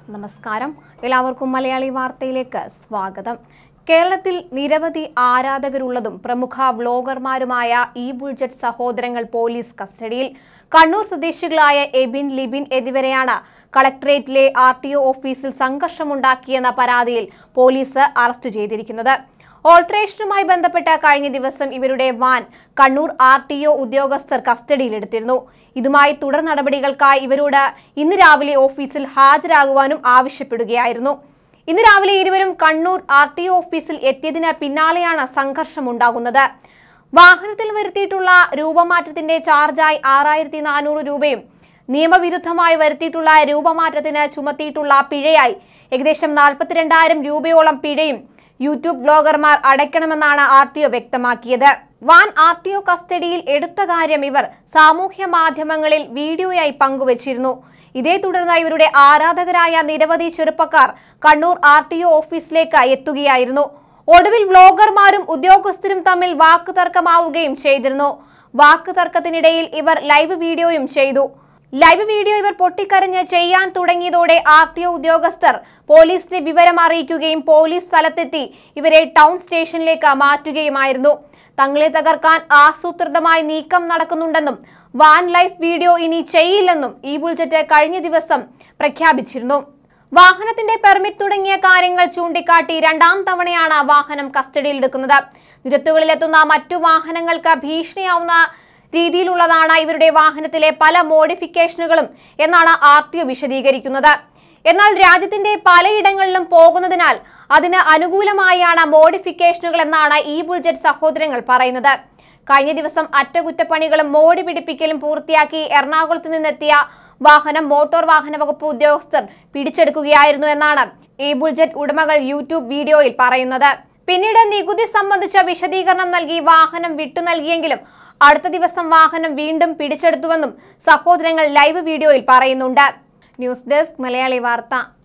നമസ്കാരം എല്ലാവർക്കും മലയാളി വാർത്തയിലേക്ക് സ്വാഗതം കേരളത്തിൽ നിരവധി ആരാധകരുള്ളതും പ്രമുഖ വ്ലോഗർമാരുമായ ഇ ബുൾജറ്റ് സഹോദരങ്ങൾ പോലീസ് കസ്റ്റഡിയിൽ കണ്ണൂർ സ്വദേശികളായ എബിൻ ലിബിൻ എന്നിവരെയാണ് കളക്ടറേറ്റിലെ ആർ ടി ഒ ഓഫീസിൽ സംഘർഷമുണ്ടാക്കിയെന്ന പരാതിയിൽ പോലീസ് അറസ്റ്റ് ചെയ്തിരിക്കുന്നത് ഓൾട്ടറേഷനുമായി ബന്ധപ്പെട്ട് കഴിഞ്ഞ ദിവസം ഇവരുടെ van Kannur R T O ഉദ്യോഗസ്ഥർ കസ്റ്റഡിയിലെടുത്തിരുന്നു ഇതുമായി തുടർ നടപടികൾക്കായി ഇവരോട് ഇന്ന് രാവിലെ ഓഫീസിൽ ഹാജരാകുവാനും ആവശ്യപ്പെടുകയായിരുന്നു ഇന്ന് രാവിലെ ഇരുവരും കണ്ണൂർ ആർ ടി ഒ ഓഫീസിൽ എത്തിയതിന് പിന്നാലെയാണ് സംഘർഷമുണ്ടാകുന്നത് വാഹനത്തിൽ വരുത്തിയിട്ടുള്ള രൂപമാറ്റത്തിന്റെ ചാർജായി ആറായിരത്തി നാനൂറ് രൂപയും നിയമവിരുദ്ധമായി വരുത്തിയിട്ടുള്ള രൂപമാറ്റത്തിന് ചുമത്തിയിട്ടുള്ള പിഴയായി ഏകദേശം നാൽപ്പത്തിരണ്ടായിരം രൂപയോളം പിഴയും യൂട്യൂബ് ബ്ലോഗർമാർ അടയ്ക്കണമെന്നാണ് ആർ ടി ഒ വ്യക്തമാക്കിയത് വാൻ ആർ ടി ഒ കസ്റ്റഡിയിൽ എടുത്ത കാര്യം ഇവർ സാമൂഹ്യ മാധ്യമങ്ങളിൽ വീഡിയോയായി പങ്കുവച്ചിരുന്നു ഇതേ തുടർന്ന് ഇവരുടെ ആരാധകരായ നിരവധി ചെറുപ്പക്കാർ കണ്ണൂർ ആർ ടി ഒ ഓഫീസിലേക്ക് എത്തുകയായിരുന്നു ഒടുവിൽ വ്ലോഗർമാരും ഉദ്യോഗസ്ഥരും തമ്മിൽ വാക്കുതർക്കമാവുകയും ചെയ്തിരുന്നു വാക്കുതർക്കത്തിനിടയിൽ ഇവർ ലൈവ് വീഡിയോയും ചെയ്തു ലൈവ് വീഡിയോ ഇവർ പൊട്ടിക്കരഞ്ഞ് ചെയ്യാൻ തുടങ്ങിയതോടെ ആർ ടി ഒ ഉദ്യോഗസ്ഥർ പോലീസിനെ വിവരം അറിയിക്കുകയും പോലീസ് സ്ഥലത്തെത്തി ഇവരെ ടൗൺ സ്റ്റേഷനിലേക്ക് മാറ്റുകയുമായിരുന്നു തങ്ങളെ തകർക്കാൻ ആസൂത്രിതമായി നീക്കം നടക്കുന്നുണ്ടെന്നും വാൻ ലൈഫ് വീഡിയോ ഇനി ചെയ്യില്ലെന്നും ഈ ബുൾജറ്റ് കഴിഞ്ഞ ദിവസം പ്രഖ്യാപിച്ചിരുന്നു വാഹനത്തിന്റെ പെർമിറ്റ് തുടങ്ങിയ കാര്യങ്ങൾ ചൂണ്ടിക്കാട്ടി രണ്ടാം തവണയാണ് വാഹനം കസ്റ്റഡിയിലെടുക്കുന്നത് നിരത്തുകളിലെത്തുന്ന മറ്റു വാഹനങ്ങൾക്ക് ഭീഷണിയാവുന്ന രീതിയിലുള്ളതാണ് ഇവരുടെ വാഹനത്തിലെ പല മോഡിഫിക്കേഷനുകളും എന്നാണ് ആർ ടി ഒ വിശദീകരിക്കുന്നത് എന്നാൽ രാജ്യത്തിന്റെ പലയിടങ്ങളിലും പോകുന്നതിനാൽ അതിന് അനുകൂലമായാണ് മോഡിഫിക്കേഷനുകൾ എന്നാണ് ഈ ബുൾജറ്റ് സഹോദരങ്ങൾ പറയുന്നത് കഴിഞ്ഞ ദിവസം അറ്റകുറ്റപ്പണികളും മോടി പിടിപ്പിക്കലും പൂർത്തിയാക്കി എറണാകുളത്ത് നിന്നെത്തിയ വാഹനം മോട്ടോർ വാഹന വകുപ്പ് ഉദ്യോഗസ്ഥർ പിടിച്ചെടുക്കുകയായിരുന്നു എന്നാണ് ഈ ബുൾജറ്റ് ഉടമകൾ യൂട്യൂബ് വീഡിയോയിൽ പറയുന്നത് പിന്നീട് നികുതി സംബന്ധിച്ച വിശദീകരണം നൽകി വാഹനം വിട്ടു നൽകിയെങ്കിലും അടുത്ത ദിവസം വാഹനം വീണ്ടും പിടിച്ചെടുത്തുവെന്നും സഹോദരങ്ങൾ ലൈവ് വീഡിയോയിൽ പറയുന്നുണ്ട് ന്യൂസ് ഡെസ്ക് മലയാളി വാർത്ത